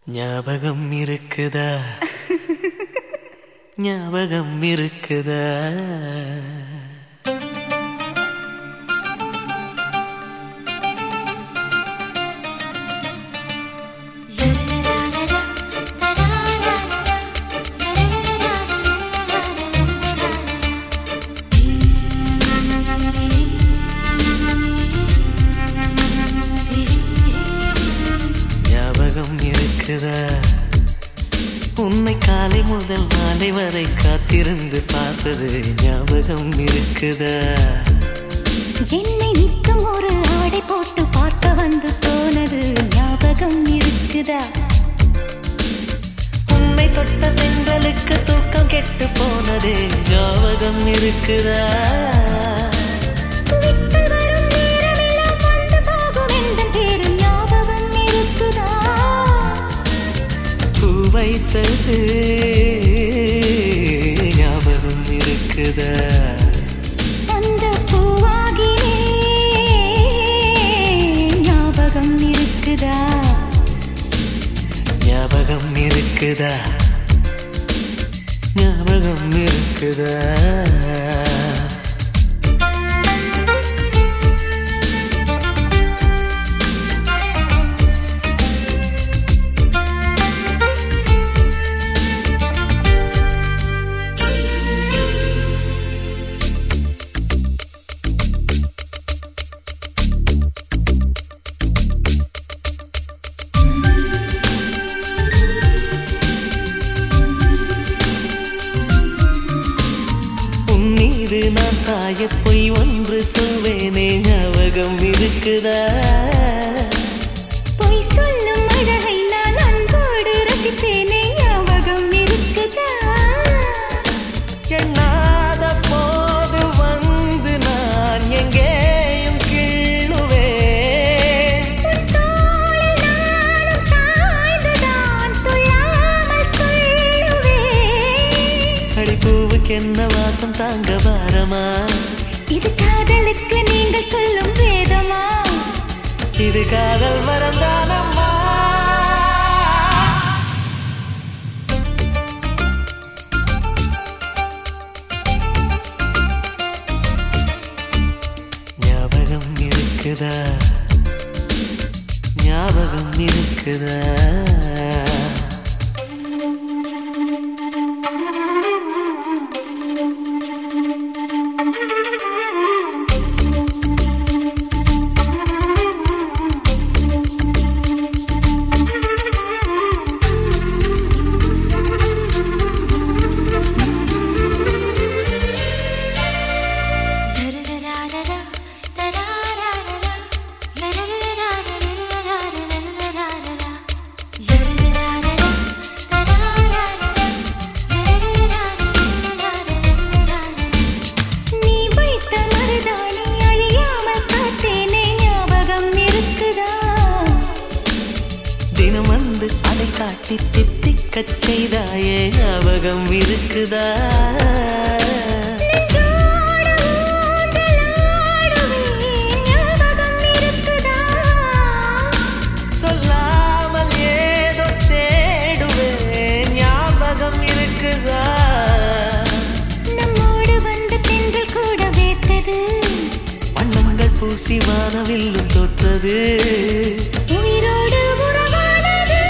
ஞாபகம் இருக்குதா ஞாபகம் இருக்குதா ஞாபகம் இருக்குதா உன்னை காலை முதல் மாலை வரை காத்திருந்து பார்த்தது ஞாபகம் இருக்குதா என்னை நித்தம் ஒரு ஆடை போட்டு பார்க்க வந்து போனது ஞாபகம் இருக்குதா உன்னை தொட்ட பெண்களுக்கு தூக்கம் கெட்டு போனது ஞாபகம் இருக்குதா விட்டு வரும் நேரமெல்லாம் வந்து போகும் எந்தன் பேரும் ஞாபகம் இருக்குதா பூ வைத்தது ஞாபகம் இருக்குதா அந்த பூவாகியே ஞாபகம் இருக்குதா ஞாபகம் இருக்குதா ஞாபகம் இருக்குதா உன் மீது நான் சாய பொய் ஒன்று சொல்வேனே ஞாபகம் இருக்குதா பொய் சொல்லும் அழகை நான் அன்போடு ரசிப்பேனே ஞாபகம் இருக்குதா எண்ணாத போது வந்து நான் எங்கேயும் கிள்ளுவேன் உன் தோளில் நானும் சாய்ந்துதான் துள்ளாமல் துள்ளுவேன். அடிப்பூவுக்கு என்ன வாசம் தாங்க பாரமா இது காதலுக்கு நீங்கள் சொல்லும் வேதமா இது காதல் வரந்தானம்மா ஞாபகம் இருக்குதா ஞாபகம் இருக்குதா நீ வைத்த மருதாணி அழியாமல் பார்த்தேனே ஞாபகம் இருக்குதா தினம் வந்து அதை காட்டி தித்திக்கச் செய்தாயே ஞாபகம் இருக்குதா நெஞ்சோடு ஊஞ்சலாடுவேன் ஞாபகம் இருக்குதா சொல்லாமல் ஏதோ தேடுவேன் ஞாபகம் இருக்குதா நம்மோடு வந்த பெண்கள் கூட வேர்த்தது வண்ணங்கள் பூசி வானவில்லும் தோற்றது உயிரோடு உறவானது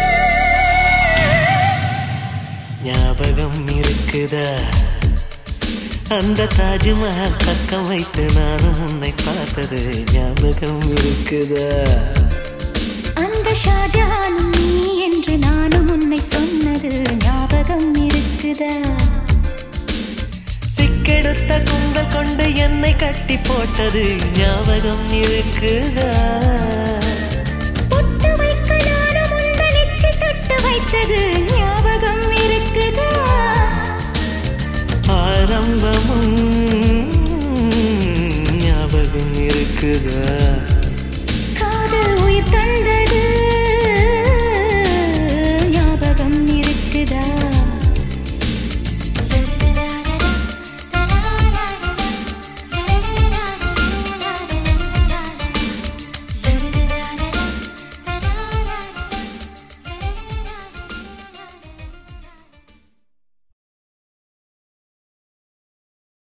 ஞாபகம் இருக்குதா அந்த தாஜ்மஹால் பக்கம் வைத்து நானும் உன்னை பார்த்தது ஞாபகம் இருக்குதா அந்த ஷாஜஹானும் நீ என்று நானும் உன்னை சொன்னது ஞாபகம் இருக்குதா சிக்கெடுத்த கும்பல் கொண்டு என்னை கட்டி போட்டது ஞாபகம் இருக்குதா